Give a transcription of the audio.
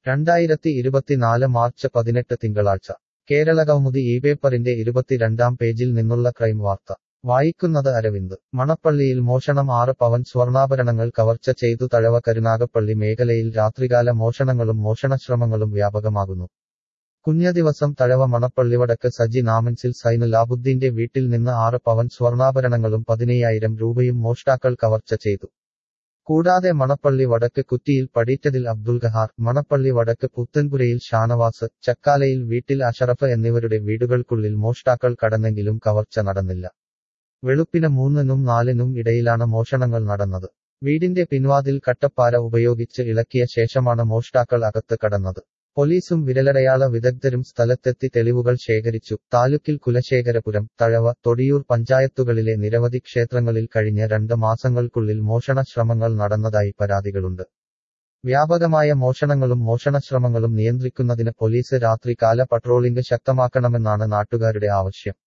രണ്ടായിരത്തി ഇരുപത്തിനാല് മാർച്ച് പതിനെട്ട് തിങ്കളാഴ്ച കേരള കൗമുദി ഈ പേപ്പറിന്റെ ഇരുപത്തിരണ്ടാം പേജിൽ നിന്നുള്ള ക്രൈം വാർത്ത വായിക്കുന്നത് അരവിന്ദ് മണപ്പള്ളിയിൽ മോഷണം ആറ് പവൻ സ്വർണ്ണാഭരണങ്ങൾ കവർച്ച ചെയ്തു തഴവ കരുനാഗപ്പള്ളി മേഖലയിൽ രാത്രികാല മോഷണങ്ങളും മോഷണശ്രമങ്ങളും വ്യാപകമാകുന്നു കുഞ്ഞദിവസം തഴവ മണപ്പള്ളിവടക്ക് സജി നാമൻസിൽ സൈനു ലാബുദ്ദീന്റെ വീട്ടിൽ നിന്ന് ആറ് പവൻ സ്വർണ്ണാഭരണങ്ങളും പതിനയ്യായിരം രൂപയും മോഷ്ടാക്കൾ കവർച്ച ചെയ്തു കൂടാതെ മണപ്പള്ളി വടക്ക് കുറ്റിയിൽ പടീറ്റതിൽ അബ്ദുൽ ഗഹാർ മണപ്പള്ളി വടക്ക് പുത്തൻപുരയിൽ ഷാനവാസ് ചക്കാലയിൽ വീട്ടിൽ അഷറഫ് എന്നിവരുടെ വീടുകൾക്കുള്ളിൽ മോഷ്ടാക്കൾ കടന്നെങ്കിലും കവർച്ച നടന്നില്ല വെളുപ്പിന് മൂന്നിനും നാലിനും ഇടയിലാണ് മോഷണങ്ങൾ നടന്നത് വീടിന്റെ പിൻവാതിൽ കട്ടപ്പാര ഉപയോഗിച്ച് ഇളക്കിയ ശേഷമാണ് മോഷ്ടാക്കൾ അകത്ത് കടന്നത് പോലീസും വിരലടയാള വിദഗ്ധരും സ്ഥലത്തെത്തി തെളിവുകൾ ശേഖരിച്ചു താലൂക്കിൽ കുലശേഖരപുരം തഴവ തൊടിയൂർ പഞ്ചായത്തുകളിലെ നിരവധി ക്ഷേത്രങ്ങളിൽ കഴിഞ്ഞ രണ്ട് മാസങ്ങൾക്കുള്ളിൽ മോഷണ ശ്രമങ്ങൾ നടന്നതായി പരാതികളുണ്ട് വ്യാപകമായ മോഷണങ്ങളും മോഷണശ്രമങ്ങളും നിയന്ത്രിക്കുന്നതിന് പോലീസ് രാത്രി കാല പട്രോളിംഗ് ശക്തമാക്കണമെന്നാണ് നാട്ടുകാരുടെ ആവശ്യം